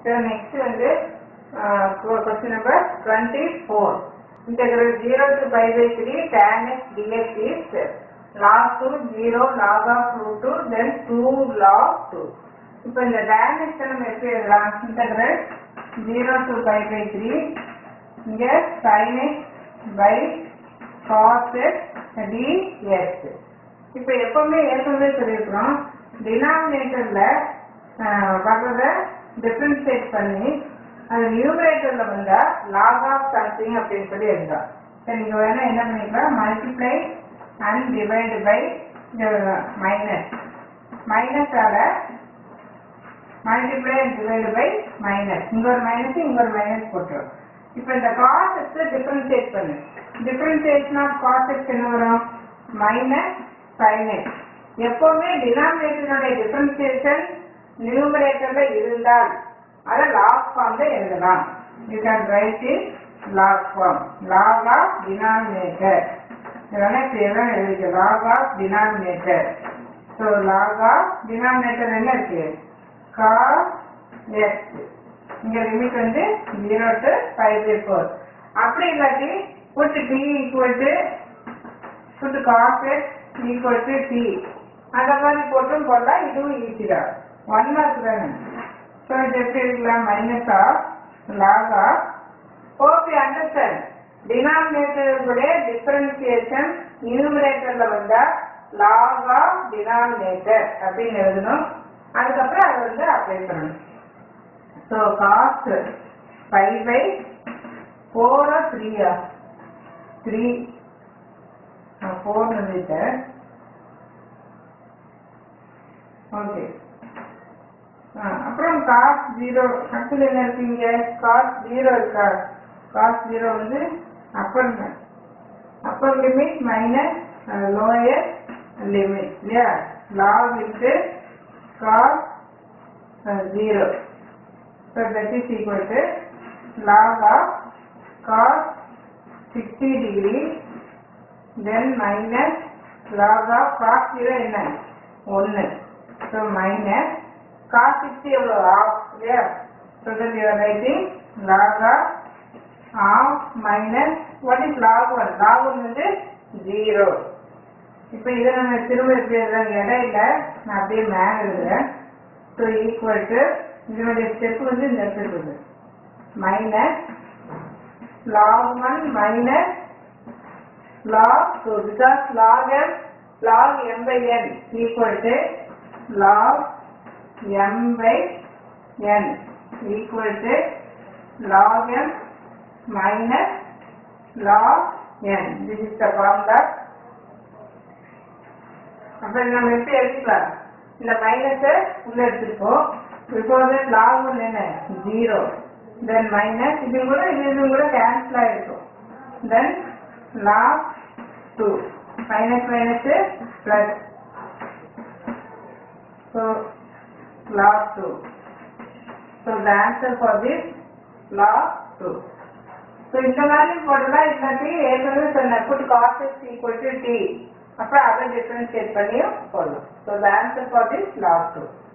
So next வந்து question number twenty four integral 0 to pi by 3 tan x dx is log 2 0 log of root 2 then 2 log 2 இப்போ இந்த tan x நம்ம எப்படி எழுதலாம் integral 0 to pi by 3 இங்க sin x by cos x dx இப்போ எப்பவுமே ஏற்கனவே சொல்லியிருக்கிறோம் டினாமினேட்டர்ல வர்றத டிஃபரன்ஷியேட் பண்ணி அது நியூமரேட்டர்ல வந்தா லாக் ஆஃப் சம்திங் அப்படின்னு சொல்லி எழுதலாம் சரி நீங்க வேணா என்ன பண்ணிக்கலாம் multiply and divide by minus மைனஸால multiply and divide by minus இங்க ஒரு மைனஸ் இங்க ஒரு மைனஸ் போட்டுரும் இப்போ இந்த காஸ் எக்ஸ் டிஃபரன்ஷியேட் பண்ணு டிஃபரன்ஷியேஷன் ஆஃப் காஸ் எக்ஸ் என்ன வரும் மைனஸ் சைன் எக்ஸ் எப்பவுமே டினாமினேட்டருடைய டிஃபரன்ஷியேஷன் நியூமரேட்டர்ல இருந்தால் அதை லாக் ஃபார்ம்ல எழுதலாம் you can write it log form log of denominator இதெல்லாம் இப்படி எல்லாம் எழுதிக்க log of denominator so log of denominator என்ன இருக்கு காஸ் எக்ஸ் இங்க லிமிட் வந்து zero to five by four அப்படி இல்லாட்டி put t equal to put cos x equal to t அந்த மாதிரி போட்டும் போடலாம் இதுவும் ஈஸி தான் ஒன் மார்க் தானே ஸோ இது எப்படி இருக்கலாம் minus of log of okay understand டினாமினேட்டருடைய டிஃபரன்சியேஷன் நியூமரேட்டர்ல வந்தா லாக் ஆஃப் டினாமினேட்டர் அப்படின்னு எழுதணும் அதுக்கப்புறம் அதை வந்து அப்ளை பண்ணணும் ஸோ காஸ்ட் ஃபைவ் பை ஃபோரா த்ரீயா த்ரீ ஃபோர் எழுதிட்டேன் ஓகே அப்புறம் காஸ் ஜீரோ ஆக்சுவலி என்ன இருக்கீங்க காஸ் ஜீரோ இருக்கா காஸ் ஜீரோ வந்து upper upper limit minus lower limit இல்லையா log into cos zero so that is equal to log of cos sixty degree then minus log of cos zero என்ன ஒன்று so minus cos 60 எவ்வளோ of இல்லையா so that you are writing log of half minus what is log 1 log 1 வந்து 0 இப்போ இதை நம்ம திரும்ப எப்படி எழுதுறோம் இடையில நான் அப்படியே மேல எழுதுறேன் ஸோ ஈக்குவல் டு இதனுடைய ஸ்டெப் வந்து இந்த இடத்துல இருக்குது minus log one minus log two because log m log m by n equal to log m by n equal to log m minus log n. This is the formula. அப்புறம் நம்ம எப்படி எடுத்துக்கலாம் இந்த மைனஸை உள்ள எடுத்துருக்கோம் பிஃபோர் தட் லாக் ஒன் என்ன zero then minus இது கூட இது இது கூட கேன்சல் ஆகிருக்கும் then log two minus minus plus so log 2. So the answer for this log 2. So இந்த மாதிரி போடலாம் இல்லாட்டி ஏற்கனவே சொன்ன put cos x equal to t அப்புறம் அதை டிஃபரன்ஷியேட் பண்ணியும் போடலாம். So the answer for this log 2.